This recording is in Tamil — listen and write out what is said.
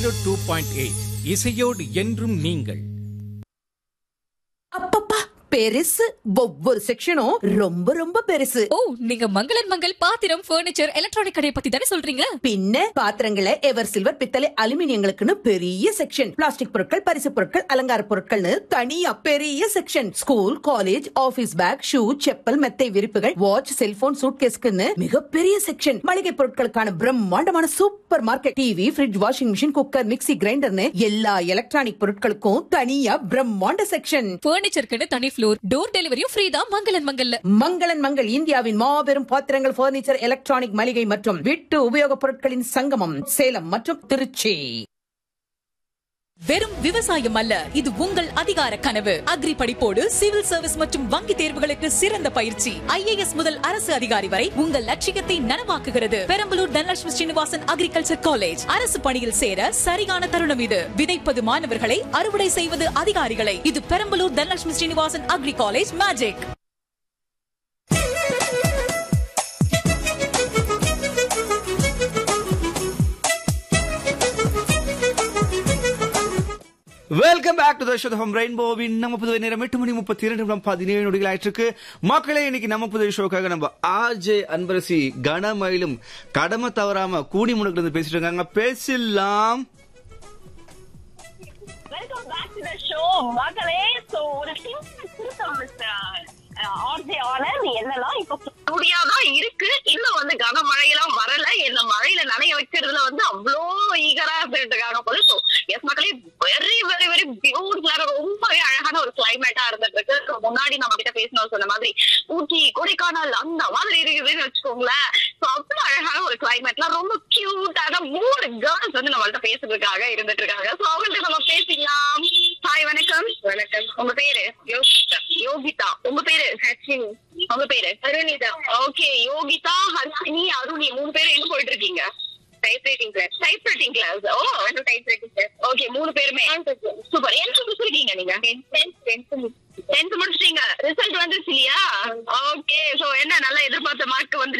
ஜீரோ டூ பாயிண்ட் எயிட் இசையோடு என்றும் நீங்கள் அப்பப்பா பெருசு ஒவ்வொரு செக்ஷனும் ரொம்ப ரொம்ப பெருசு ஓ நீங்க மங்களன் மங்கள் பாத்திரம் பர்னிச்சர் எலக்ட்ரானிக் கடையை பத்தி தானே சொல்றீங்க பின்ன பாத்திரங்களை எவர் சில்வர் பித்தளை அலுமினியங்களுக்குன்னு பெரிய செக்ஷன் பிளாஸ்டிக் பொருட்கள் பரிசு பொருட்கள் அலங்கார பொருட்கள்னு தனியா பெரிய section school college office bag shoe chappal மெத்தை விரிப்புகள் வாட்ச் செல்போன் சூட்கேஸ்க்குன்னு மிகப்பெரிய செக்ஷன் மளிகை பொருட்களுக்கான பிரம்மாண்டமான super market TV fridge washing machine cooker mixie கிரைண்டர்னு எல்லா எலக்ட்ரானிக் பொருட்களுக்கும் தனியா பிரம்மாண்ட செக்ஷன் பர்னிச்சருக்குன்னு தனி ஃப்ளோர் டோர் டெலிவரியும் ஃப்ரீ தான் மங்களன் மங்கல்ல மங்களன் மங்கள் இந்தியாவின் மாபெரும் பாத்திரங்கள் பர்னிச்சர் எலக்ட்ரானிக் மளிகை மற்றும் வீட்டு உபயோகப் பொருட்களின் சங்கமம் சேலம் மற்றும் திருச்சி வெறும் விவசாயம் அல்ல இது உங்கள் அதிகார கனவு அக்ரி படிப்போடு சிவில் சர்வீஸ் மற்றும் வங்கி தேர்வுகளுக்கு சிறந்த பயிற்சி ஐஏஎஸ் முதல் அரசு அதிகாரி வரை உங்கள் லட்சியத்தை நனவாக்குகிறது பெரம்பலூர் தனலட்சுமி ஸ்ரீனிவாசன் அக்ரிகல்ச்சர் காலேஜ் அரசு பணியில் சேர சரியான தருணம் இது விதைப்பது மாணவர்களை அறுவடை செய்வது அதிகாரிகளை இது Perambalur Dhanalakshmi Srinivasan agri college magic welcome back to the show from ரெயின்போவின் நம்ம புதுவை நேரம் எட்டு மணி முப்பத்தி இரண்டு நிமிடம் பதினேழு நொடிகள் ஆயிட்டு மக்களே இன்னைக்கு நம்ம புதுவை ஷோக்காக நம்ம ஆர்ஜே அன்பரசி கனமயிலும் கடமை தவறாம கூடி முனுக்கு இருந்து பேசிட்டு இருக்காங்க பேசலாம் welcome back to the show மகளே சோ ஒரு சின்ன திருத்தம் மிஸ்டர் ஆர்ஜே ஆனர் என்னன்னா இப்ப ஸ்டூடியோ தான் இருக்கு இன்னும் வந்து கனமழையெல்லாம் வரல என்ன மழையில நனைய வைக்கிறதுல வந்து அவ்வளோ ஈகரா இருந்துட்டு இருக்காங்க போல சோ எஸ் மக்களே வெரி வெரி வெரி பியூட்டிஃபுல்லான ரொம்பவே அழகான ஒரு கிளைமேட்டா இருந்துட்டு இருக்கு So, முன்னாடி நம்ம கிட்ட பேசணும் சொன்ன மாதிரி ஊட்டி கொடைக்கானல் அந்த மாதிரி இருக்குதுன்னு வச்சுக்கோங்களேன் சோ அவ்வளவு அழகான ஒரு கிளைமேட்ல ரொம்ப கியூட்டான மூணு கேர்ள்ஸ் வந்து நம்மள்ட்ட பேசுறதுக்காக இருந்துட்டு இருக்காங்க சோ அவங்கள்ட்ட நம்ம பேசிக்கலாம் ஹாய் வணக்கம் வணக்கம் உங்க பேரு யோகிதா யோகிதா உங்க பேரு ஹர்ஷினி உங்க பேரு அருணிதா ஓகே யோகிதா ஹர்ஷினி அருணி மூணு பேரும் எங்க போயிட்டு இருக்கீங்க typewriting class typewriting class oh typewriting class okay மூணு பேருமே சூப்பர் என்ன முடிச்சிருக்கீங்க நீங்க டென்த் முடிச்சிட்டீங்க ரிசல்ட் வந்துருச்சு இல்லையா ஓகே சோ என்ன நல்லா எதிர்பார்த்த மார்க் வந்து